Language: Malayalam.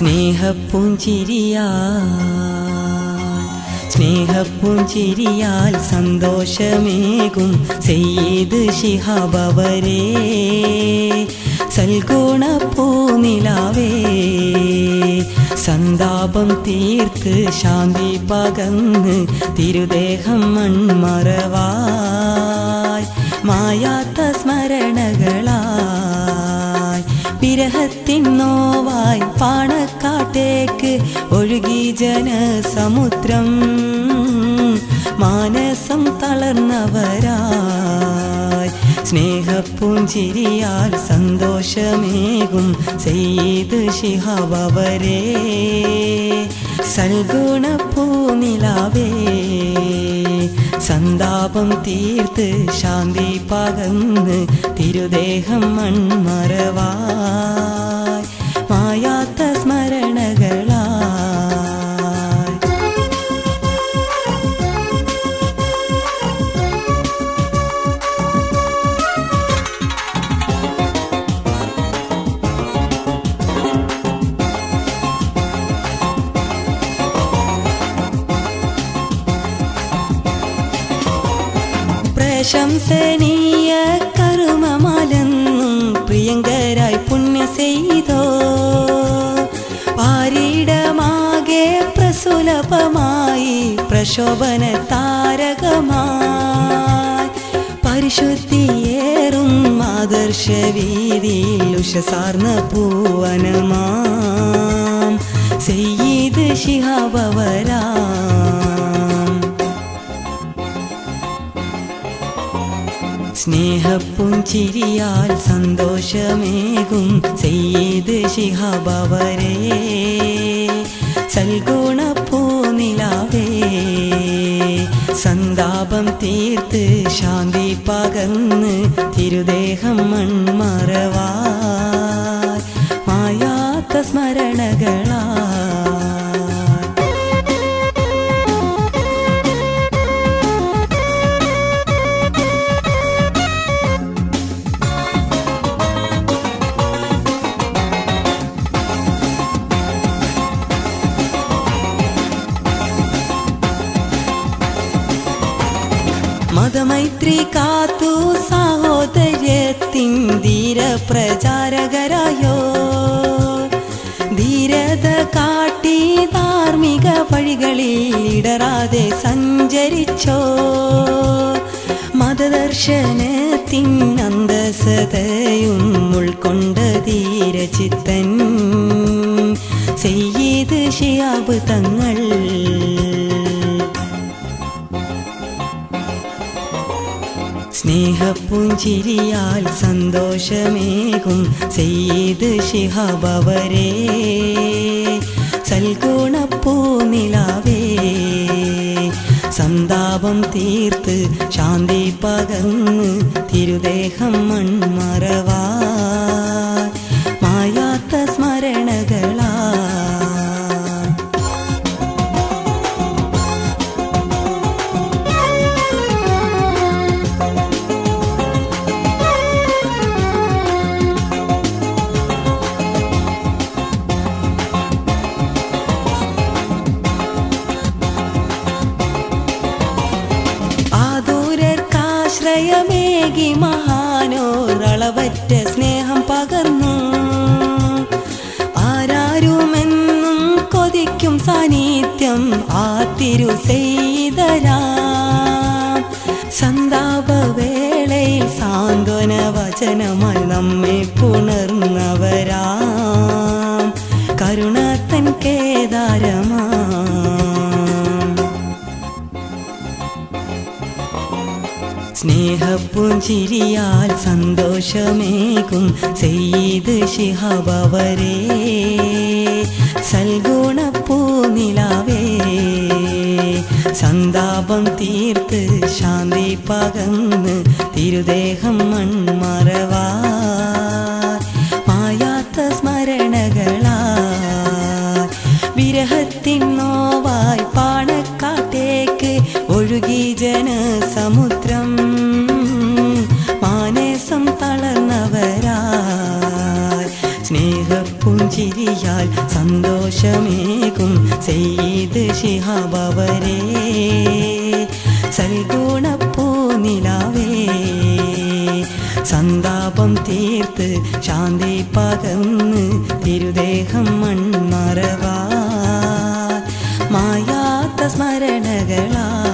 സ്നേഹപ്പൂഞ്ചിരിയാൽ സ്നേഹപ്പൂഞ്ചിരിയാൽ സന്തോഷമേകും സെയ്ത് ശിഹാബവരേ സൽഗുണപ്പൂനിലാവേ സന്താപം തീർത്ത് ശാന്തി പകന്ന് തിരുദേഹം മൺമറവായി മായാത്ത സ്മരണകളായി വിരഹത്തിൻ നോവായി പാണക്കാട്ടേക്ക് ഒഴുകി ജനസമുദ്രം മാനസം തളർന്നവരായി സ്നേഹപ്പൂഞ്ചിരിയാൽ സന്തോഷമേകും ചെയ്ത് ശിഹാബവരേ സൽഗുണപ്പൂനിലാവേ സന്താപം തീർത്ത് ശാന്തി പകന്ന് തിരുദേഹം മൺമറവായി മായാത്ത സ്മരണകളായി പ്രശംസനീയ കർമ്മമലെന്നും പ്രിയങ്കരായി പുണ്യ ചെയ്തോ പാരിടമാകെ പ്രസുലഭമായി പ്രശോഭന താരകമായി പരിശുദ്ധിയേറും ആദർശവീതിയിൽ ഉഷസാർന്ന പൂവനമാം സെയ്ത് ശിഹാബവരാം സ്നേഹപ്പുഞ്ചിരിയാൽ സന്തോഷമേകും ചെയ്ത് ശിഹാബവരേ സൽഗുണപ്പൂനിലാവേ സന്താപം തീർത്ത് ശാന്തി പകർന്ന് തിരുദേഹം മൺമറവായി മായാത്ത സ്മരണകളാ മതമൈത്രി കാത്തു സഹോദര്യത്തിൻ ധീര പ്രചാരകരായോ ധീരത കാട്ടി ധാർമ്മിക വഴികളിൽ ഇടറാതെ സഞ്ചരിച്ചോ മതദർശനത്തിൻ അന്തസതയും ഉൾക്കൊണ്ട ധീരചിത്തൻ ചെയ്ത് ഷിയാബ് തങ്ങൾ സ്നേഹപ്പുഞ്ചിരിയാൽ സന്തോഷമേകും ചെയ്ത് ശിഹാബവരേ സൽഗുണപ്പൂനിലാവേ സന്താപം തീർത്ത് ശാന്തി പകർന്ന് തിരുദേഹം മൺമറവാ മായാത്ത സ്മരണകളാ ആദൂരക്കാശ്രയമേകി മഹാനോരളവറ്റ സ്നേഹം പകർന്നു ആരാരുമെന്നും കൊതിക്കും സാന്നിധ്യം ആ തിരു ചെയ്തരാം സന്താപവേളയിൽ സാന്ത്വന വചനമായി നമ്മെ പുണർന്നവരാം കരുണത്തൻ കേദാരമാ സ്നേഹപ്പുഞ്ചിരിയാൽ സന്തോഷമേകും ചെയ്ത് ശിഹാബവരേ സൽഗുണപ്പൂനിലാവേ സന്താപം തീർത്ത് ശാന്തി പകർന്ന് തിരുദേഹം മൺമറവാ മായാത്ത സ്മരണകളാ വിരഹത്തിൻ നോവായി പാണക്കാട്ടേക്ക് ഒഴുകി ജനസമുദ്രം മാനസം തളർന്നവരായി സ്നേഹപ്പുഞ്ച പുഞ്ചിരിയാൽ സന്തോഷമേകും സെയ്ത് ശിഹാബവരേ സൽഗുണപ്പൂ നിലാവേ സന്താപം തീർത്ത് ശാന്തി പകർന്ന് തിരുദേഹം മൺമറവാ മായാത്ത സ്മരണകളാ